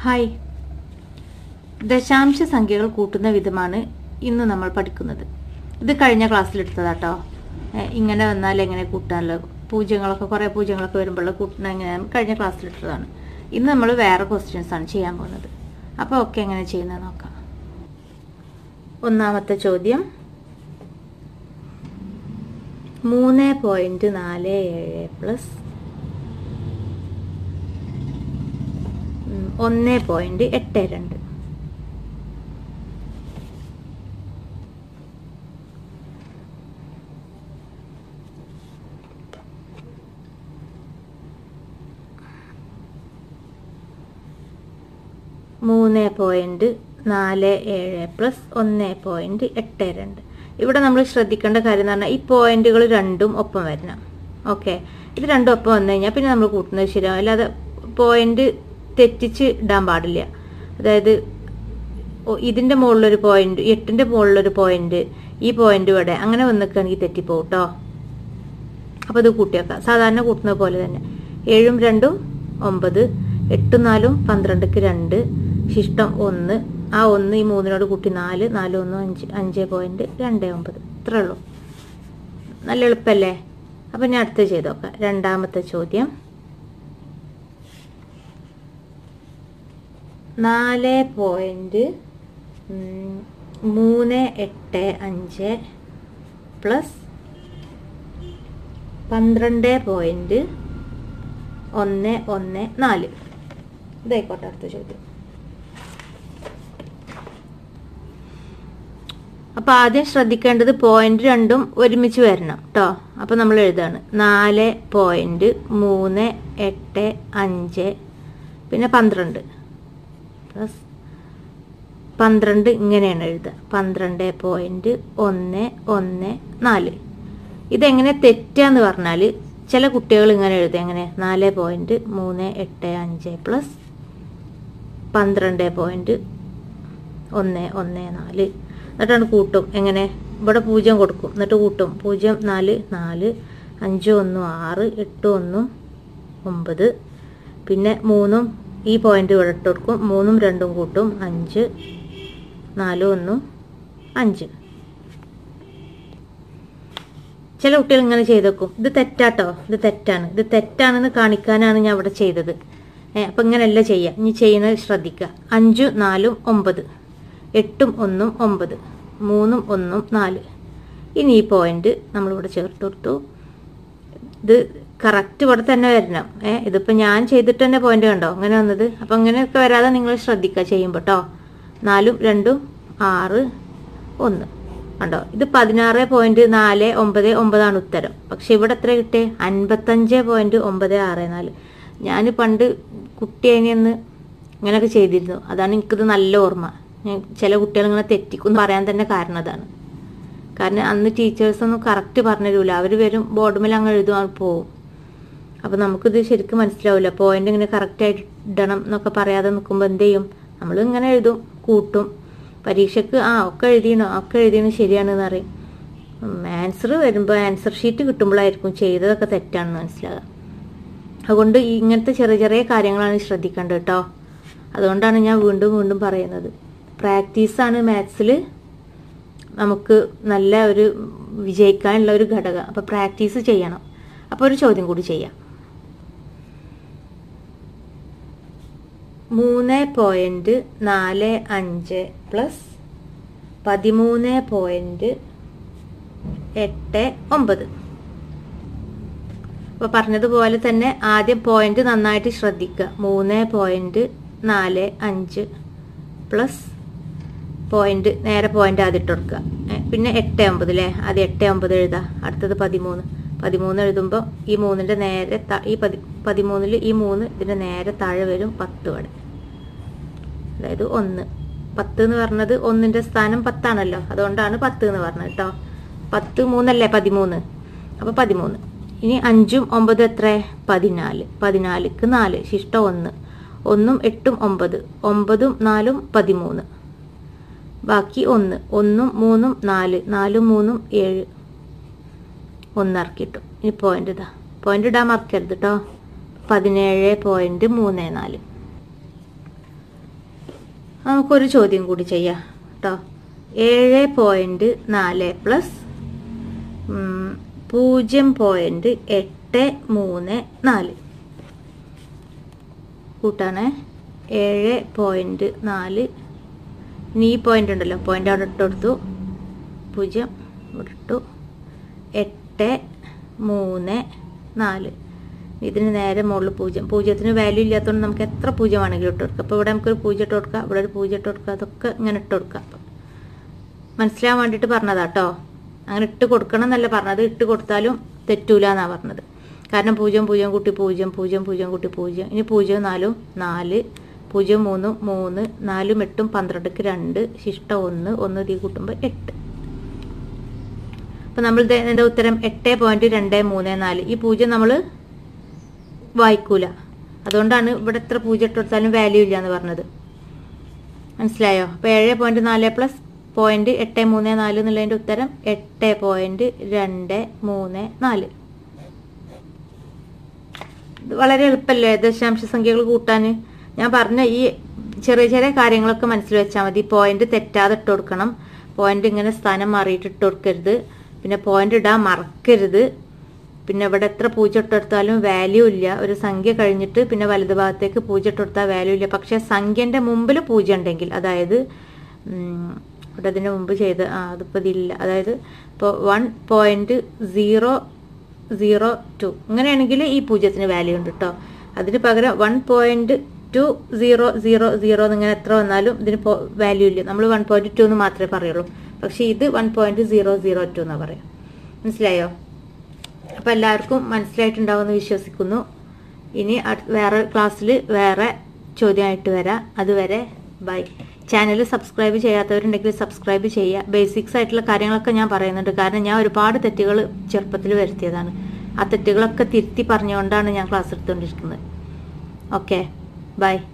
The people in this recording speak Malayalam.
ഹായ് ദശാംശ സംഖ്യകൾ കൂട്ടുന്ന വിധമാണ് ഇന്ന് നമ്മൾ പഠിക്കുന്നത് ഇത് കഴിഞ്ഞ ക്ലാസ്സിൽ എടുത്തതാട്ടോ ഏ, ഇങ്ങനെ വന്നാൽ എങ്ങനെ കൂട്ടാനല്ലോ പൂജ്യങ്ങളൊക്കെ കുറേ പൂജ്യങ്ങളൊക്കെ വരുമ്പോൾ കൂട്ടുന്ന എങ്ങനെ കഴിഞ്ഞ ക്ലാസ്സിൽ എടുത്തതാണ് ഇന്ന് നമ്മൾ വേറെ ക്വസ്റ്റ്യൻസ് ആണ് ചെയ്യാൻ പോകുന്നത് അപ്പോൾ ഒക്കെ എങ്ങനെ ചെയ്യുന്നത് നോക്കാം ഒന്നാമത്തെ ചോദ്യം മൂന്ന് പോയിന്റ് നാല് ഏഴ് പ്ലസ് ഒന്ന് പോയിന്റ് എട്ട് രണ്ട് മൂന്ന് പോയിന്റ് നാല് ഏഴ് പ്ലസ് ഒന്ന് പോയിന്റ് എട്ട് രണ്ട് ഇവിടെ നമ്മൾ ശ്രദ്ധിക്കേണ്ട കാര്യം എന്ന് പറഞ്ഞാൽ ഈ പോയിന്റുകൾ രണ്ടും ഒപ്പം വരണം ഓക്കെ ഇത് രണ്ടും ഒപ്പം വന്നു കഴിഞ്ഞാൽ പിന്നെ നമ്മൾ കൂട്ടുന്നത് ശരിയാവും അല്ലാതെ പോയിന്റ് തെറ്റിച്ച് ഇടാൻ പാടില്ല അതായത് ഓ, ഇതിന്റെ മുകളിലൊരു പോയിന്റ് എട്ടിന്റെ മുകളിലൊരു പോയിന്റ് ഈ പോയിന്റ് ഇവിടെ അങ്ങനെ വന്നിക്കുകയാണെങ്കിൽ തെറ്റിപ്പോവും കേട്ടോ അപ്പൊ ഇത് കൂട്ടിയേക്കാം സാധാരണ കൂട്ടുന്നത് പോലെ തന്നെ ഏഴും രണ്ടും ഒമ്പത് എട്ടും നാലും പന്ത്രണ്ടക്ക് രണ്ട് ശിഷ്ടം ഒന്ന് ആ ഒന്ന് ഈ മൂന്നിനോട് കൂട്ടി നാല് നാല് ഒന്നും അഞ്ച് അഞ്ച് പോയിന്റ് രണ്ട് ഒമ്പത് ഇത്രേ ഉള്ളൂ നല്ല എളുപ്പല്ലേ അപ്പൊ ഞാൻ അടുത്ത് ചെയ്ത് നോക്കാം രണ്ടാമത്തെ ചോദ്യം നാല് പോയിന്റ് മൂന്ന് എട്ട് അഞ്ച് പ്ലസ് പന്ത്രണ്ട് പോയിന്റ് ഒന്ന് ഒന്ന് നാല് ഇതായിക്കോട്ടെ അടുത്ത ചോദ്യം അപ്പൊ ആദ്യം ശ്രദ്ധിക്കേണ്ടത് പോയിന്റ് രണ്ടും ഒരുമിച്ച് വരണം കേട്ടോ അപ്പൊ നമ്മൾ എഴുതാണ് നാല് പോയിന്റ് മൂന്ന് എട്ട് അഞ്ച് പിന്നെ പന്ത്രണ്ട് പ്ലസ് പന്ത്രണ്ട് ഇങ്ങനെയാണ് എഴുതുക പന്ത്രണ്ട് പോയിന്റ് ഒന്ന് ഒന്ന് നാല് ഇതെങ്ങനെ തെറ്റാന്ന് പറഞ്ഞാൽ ചില കുട്ടികൾ ഇങ്ങനെ എഴുതുക എങ്ങനെ നാല് പോയിന്റ് മൂന്ന് എട്ട് അഞ്ച് പ്ലസ് പന്ത്രണ്ട് പോയിന്റ് ഒന്ന് ഒന്ന് നാല് എന്നിട്ടാണ് കൂട്ടും എങ്ങനെ ഇവിടെ പൂജ്യം കൊടുക്കും എന്നിട്ട് കൂട്ടും പൂജ്യം നാല് നാല് അഞ്ച് ഒന്നും ആറ് എട്ട് ഒന്നും ഒമ്പത് പിന്നെ മൂന്നും ഈ പോയിന്റ് ഇവിടെ ഇട്ട് കൊടുക്കും മൂന്നും രണ്ടും കൂട്ടും അഞ്ച് നാലും ഒന്നും അഞ്ച് ചില കുട്ടികൾ ഇങ്ങനെ ചെയ്ത് വെക്കും ഇത് തെറ്റാട്ടോ ഇത് തെറ്റാണ് ഇത് തെറ്റാണെന്ന് കാണിക്കാനാണ് ഞാൻ ഇവിടെ ചെയ്തത് ഏ അപ്പം ഇങ്ങനെയല്ല ചെയ്യുക ഇനി ചെയ്യുന്നത് ശ്രദ്ധിക്കുക അഞ്ചും നാലും ഒമ്പത് എട്ടും ഒന്നും ഒമ്പത് മൂന്നും ഒന്നും നാല് ഇനി ഈ പോയിന്റ് നമ്മളിവിടെ ചേർത്ത് കൊടുത്തു ഇത് കറക്റ്റ് ഇവിടെ തന്നെ വരണം ഏ ഇതിപ്പോൾ ഞാൻ ചെയ്തിട്ട് തന്നെ പോയിന്റ് കണ്ടോ അങ്ങനെ വന്നത് അപ്പം അങ്ങനെയൊക്കെ വരാതെ നിങ്ങൾ ശ്രദ്ധിക്കുക ചെയ്യുമ്പോൾ കേട്ടോ നാലും രണ്ടും ആറ് ഒന്ന് കണ്ടോ ഇത് പതിനാറ് പോയിന്റ് നാല് ഒമ്പത് ഒമ്പതാണ് ഉത്തരം പക്ഷെ ഇവിടെ എത്ര കിട്ടിയേ അൻപത്തഞ്ച് പോയിന്റ് ഒമ്പത് ആറ് നാല് ഞാൻ പണ്ട് കുട്ടിയെന്ന് ഇങ്ങനെയൊക്കെ ചെയ്തിരുന്നു അതാണ് എനിക്കിത് നല്ല ഓർമ്മ ഞാൻ ചില കുട്ടികൾ ഇങ്ങനെ തെറ്റിക്കും പറയാൻ തന്നെ കാരണം അതാണ് കാരണം അന്ന് ടീച്ചേഴ്സൊന്നും കറക്റ്റ് പറഞ്ഞു തരൂല അവർ വരും ബോർഡുമേൽ അങ്ങ് എഴുതുവാൻ പോവും അപ്പം നമുക്കിത് ശരിക്കും മനസ്സിലാവില്ല പോയിന്റ് ഇങ്ങനെ കറക്റ്റായിട്ട് ഇടണം എന്നൊക്കെ പറയാതെ നിൽക്കുമ്പോൾ എന്ത് ചെയ്യും നമ്മൾ ഇങ്ങനെ എഴുതും കൂട്ടും പരീക്ഷയ്ക്ക് ആ ഒക്കെ എഴുതിയണോ ഒക്കെ എഴുതിയണോ ശരിയാണെന്ന് അറിയും ആൻസർ വരുമ്പോൾ ആൻസർ ഷീറ്റ് കിട്ടുമ്പോഴായിരിക്കും ചെയ്തതൊക്കെ തെറ്റാണെന്ന് മനസ്സിലാകുക അതുകൊണ്ട് ഈ ഇങ്ങനത്തെ ചെറിയ ചെറിയ കാര്യങ്ങളാണ് ശ്രദ്ധിക്കേണ്ടത് കേട്ടോ അതുകൊണ്ടാണ് ഞാൻ വീണ്ടും വീണ്ടും പറയുന്നത് പ്രാക്ടീസാണ് മാത്സിൽ നമുക്ക് നല്ല ഒരു വിജയിക്കാനുള്ള ഒരു ഘടകം അപ്പോൾ പ്രാക്ടീസ് ചെയ്യണം അപ്പോൾ ഒരു ചോദ്യം കൂടി ചെയ്യാം മൂന്ന് പോയിന്റ് നാല് അഞ്ച് പ്ലസ് പതിമൂന്ന് പോയിന്റ് എട്ട് ഒമ്പത് അപ്പോൾ പറഞ്ഞതുപോലെ തന്നെ ആദ്യം പോയിന്റ് നന്നായിട്ട് ശ്രദ്ധിക്കുക മൂന്ന് പോയിന്റ് നാല് അഞ്ച് പ്ലസ് പോയിന്റ് നേരെ പോയിന്റ് ആദ്യം ഇട്ട് കൊടുക്കുക ഏ, പിന്നെ എട്ട് ഒമ്പത് അല്ലേ ആദ്യം എട്ട് ഒമ്പത് എഴുതാം അടുത്തത് പതിമൂന്ന് പതിമൂന്ന് എഴുതുമ്പോൾ ഈ മൂന്നിൻ്റെ നേരെ ത- ഈ പതി പതിമൂന്നിൽ ഈ മൂന്ന് ഇതിൻ്റെ നേരെ താഴെ വരും പത്ത് വരെ അതായത് ഒന്ന് പത്ത് എന്ന് പറഞ്ഞത് ഒന്നിൻ്റെ സ്ഥാനം പത്താണല്ലോ അതുകൊണ്ടാണ് പത്ത് എന്ന് പറഞ്ഞത് കേട്ടോ പത്ത് മൂന്നല്ലേ പതിമൂന്ന് അപ്പോൾ പതിമൂന്ന് ഇനി അഞ്ചും ഒമ്പതും എത്ര പതിനാല് പതിനാലിക്ക് നാല് ശിഷ്ടം ഒന്ന് ഒന്നും എട്ടും ഒമ്പത് ഒമ്പതും നാലും പതിമൂന്ന് ബാക്കി ഒന്ന് ഒന്നും മൂന്നും നാല് നാലും മൂന്നും ഏഴ് ഒന്നിറക്കിട്ടു ഇനി പോയിന്റ് ഇതാ പോയിന്റ് ഇടാൻ മറക്കരുത് കേട്ടോ പതിനേഴ് പോയിന്റ് മൂന്ന് നാല് നമുക്കൊരു ചോദ്യം കൂടി ചെയ്യാം കേട്ടോ ഏഴ് പോയിന്റ് നാല് പ്ലസ് പൂജ്യം പോയിന്റ് എട്ട് മൂന്ന് നാല് കൂട്ടാണ് ഏഴ് പോയിന്റ് നാല് ഇനി ഈ പോയിന്റ് ഉണ്ടല്ലോ പോയിന്റ് അവിടെ ഇട്ട് കൊടുത്തു പൂജ്യം ഇവിടെ ഇട്ടു എട്ട് മൂന്ന് നാല് ഇതിന് നേരെ മുകളിൽ പൂജ്യം പൂജ്യത്തിന് വാല്യൂ ഇല്ലാത്തതുകൊണ്ട് നമുക്ക് എത്ര പൂജ്യം വേണമെങ്കിലും ഇട്ട് കൊടുക്കാം അപ്പോൾ ഇവിടെ നമുക്കൊരു പൂജ്യം ഇട്ട് കൊടുക്കാം ഇവിടെ ഒരു പൂജ്യം ഇട്ട് കൊടുക്കാം അതൊക്കെ ഇങ്ങനെ ഇട്ട് കൊടുക്കാം മനസ്സിലാവാൻ വേണ്ടിയിട്ട് പറഞ്ഞതാ കേട്ടോ അങ്ങനെ ഇട്ട് കൊടുക്കണം എന്നല്ല പറഞ്ഞത് ഇട്ട് കൊടുത്താലും തെറ്റൂല എന്നാ പറഞ്ഞത് കാരണം പൂജ്യം പൂജ്യം കൂട്ടി പൂജ്യം പൂജ്യം പൂജ്യം കൂട്ടി പൂജ്യം ഇനി പൂജ്യം നാലും നാല് പൂജ്യം മൂന്നും മൂന്ന് നാലും എട്ടും പന്ത്രണ്ടക്ക് രണ്ട് ശിഷ്ട ഒന്ന് ഒന്ന് തീ കൂട്ടുമ്പോൾ എട്ട് അപ്പം നമ്മൾ ഇതിൻ്റെ ഉത്തരം എട്ട് പോയിന്റ് രണ്ട് മൂന്ന് നാല് ഈ പൂജ്യം നമ്മൾ വായിക്കൂല അതുകൊണ്ടാണ് ഇവിടെ എത്ര പൂജ്യം ഇട്ട് കൊടുത്താലും വാല്യൂ ഇല്ല എന്ന് പറഞ്ഞത് മനസ്സിലായോ അപ്പോൾ ഏഴ് പോയിന്റ് നാല് പ്ലസ് പോയിന്റ് എട്ട് മൂന്ന് നാല് എന്നുള്ളതിൻ്റെ ഉത്തരം എട്ട് പോയിന്റ് രണ്ട് മൂന്ന് നാല് ഇത് വളരെ എളുപ്പമല്ലേ ദശാംശ സംഖ്യകൾ കൂട്ടാൻ ഞാൻ പറഞ്ഞ ഈ ചെറിയ ചെറിയ കാര്യങ്ങളൊക്കെ മനസ്സിൽ വെച്ചാൽ മതി പോയിന്റ് തെറ്റാതെ ഇട്ട് കൊടുക്കണം പോയിന്റ് ഇങ്ങനെ സ്ഥാനം മാറിയിട്ട് ഇട്ട് കൊടുക്കരുത് പിന്നെ പോയിന്റ് ഇടാൻ മറക്കരുത് പിന്നെ ഇവിടെ എത്ര പൂജ ഇട്ടെടുത്താലും വാല്യൂ ഇല്ല ഒരു സംഖ്യ കഴിഞ്ഞിട്ട് പിന്നെ വലതു ഭാഗത്തേക്ക് പൂജ ഇട്ടെടുത്താൽ വാല്യൂ ഇല്ല പക്ഷെ സംഖ്യന്റെ മുമ്പിൽ പൂജ ഉണ്ടെങ്കിൽ അതായത് ഉം, ഇവിടെ അതിന് മുമ്പ് ചെയ്ത് ആ അതിപ്പോൾ ഇതില്ല അതായത് ഇപ്പോൾ one point zero zero two അങ്ങനെയാണെങ്കിൽ ഈ പൂജ്യത്തിന് വാല്യൂ ഉണ്ട് കേട്ടോ അതിന് പകരം one point two zero zero zero എന്നിങ്ങനെ എത്ര വന്നാലും ഇതിന് വാല്യൂ ഇല്ല നമ്മൾ വൺ പോയിന്റ് ടു എന്ന് മാത്രമേ പറയുള്ളൂ പക്ഷേ ഇത് one point zero zero two എന്നാ പറയാം മനസ്സിലായോ അപ്പോൾ എല്ലാവർക്കും മനസ്സിലായിട്ടുണ്ടാവുമെന്ന് വിശ്വസിക്കുന്നു ഇനി അടുത്ത വേറെ ക്ലാസ്സിൽ വേറെ ചോദ്യമായിട്ട് വരാം അതുവരെ ബൈ ചാനൽ സബ്സ്ക്രൈബ് ചെയ്യാത്തവരുണ്ടെങ്കിൽ സബ്സ്ക്രൈബ് ചെയ്യുക ബേസിക്സ് ആയിട്ടുള്ള കാര്യങ്ങളൊക്കെ ഞാൻ പറയുന്നുണ്ട് കാരണം ഞാൻ ഒരുപാട് തെറ്റുകൾ ചെറുപ്പത്തിൽ വരുത്തിയതാണ് ആ തെറ്റുകളൊക്കെ തിരുത്തി പറഞ്ഞുകൊണ്ടാണ് ഞാൻ ക്ലാസ് എടുത്തുകൊണ്ടിരിക്കുന്നത് ഓക്കെ ബൈ